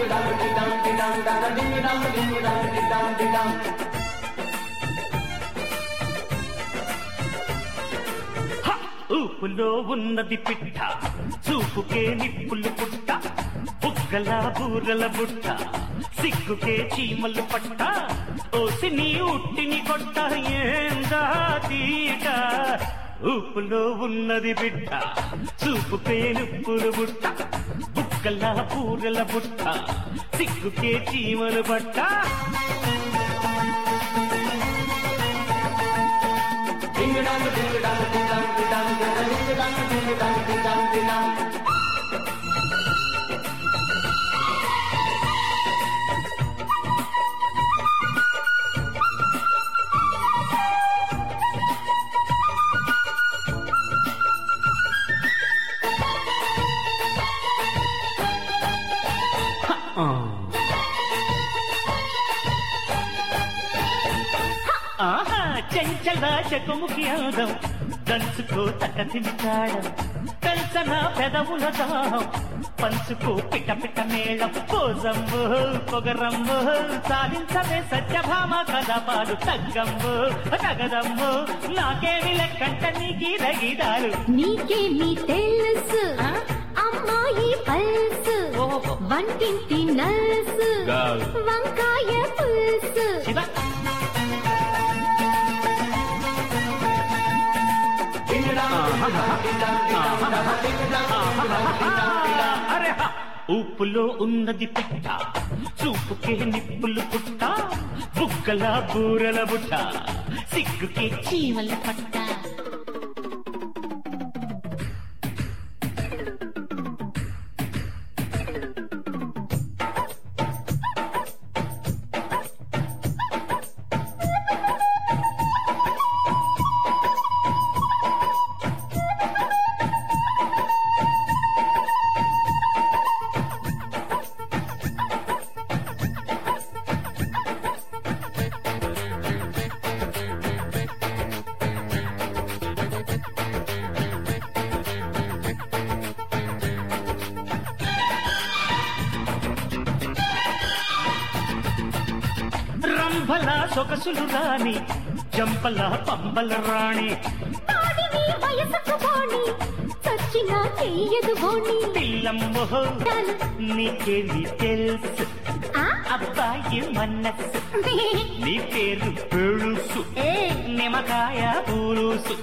హ! ఊపులో ఉన్నది పిట్ట చూపుకే నిప్పులు పుట్ట బుగ్గల బూరల బుట్ట సిగ్గుకే చీమలు పట్ట ఓసి నీ ఉట్టిని కొట్ట ఏందా తీట ఊపులో ఉన్నది బిడ్డ చూపుకే నిప్పులు బుట్ట బుగ్గల బూరల బుట్ట సిగ్గుకే చీమలు పట్ట ఆహా చెంచల చెకుముకి అందం దంచుకో తట తింటాడం పెంచన పెదవుల దాహం పంచుకో పిట పిట మేళం పోజంబు పొగరంబు సాధించవే సత్యభామ కదపాలు తగ్గంబు తగదంబు నాకేమి లెక్కంట నీకి రగిదారు నీకేమి తెలుసు అమ్మాయి పల్సు ఓహో. వంటింటి నల్సు గాల్. వంకాయ పులుసు శివ అరే హ! ఊపులో ఉన్నది పిట్ట చూపుకే నిప్పులు పుట్ట బుగ్గల బూరల బుట్ట సిగ్గుకే చీమల పట్ట రంభల సొగసులు రాని జంపల పంబల రాణి తాడిని వయసుకు పోని చచ్చినా చెయ్యదు బోని పిల్లమ్మో నీకేమి తెలుసు ఆ? అబ్బాయి మనస్సు నీ పేరు పెడుసు ఏ నిమ్మకాయ పూరుసు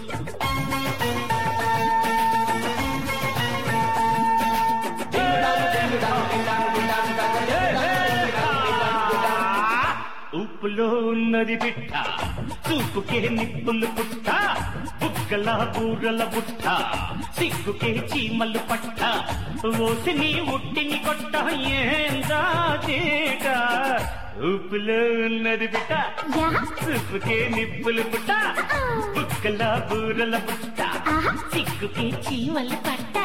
ఉప్పులో ఉన్నది బిట్ట చూపుకే నిప్పులు పుట్ట బుగ్గల బూరల బుట్ట సిగ్గుకే చీమలు పట్ట ఓసి నీ ఉట్టిని కొట్ట ఏందా చీట ఉప్పులో ఉన్నది బిట్ట యా చూపుకే నిప్పులు పుట్ట బుగ్గల బూరల బుట్ట ఆహా సిగ్గుకే చీమలు పట్ట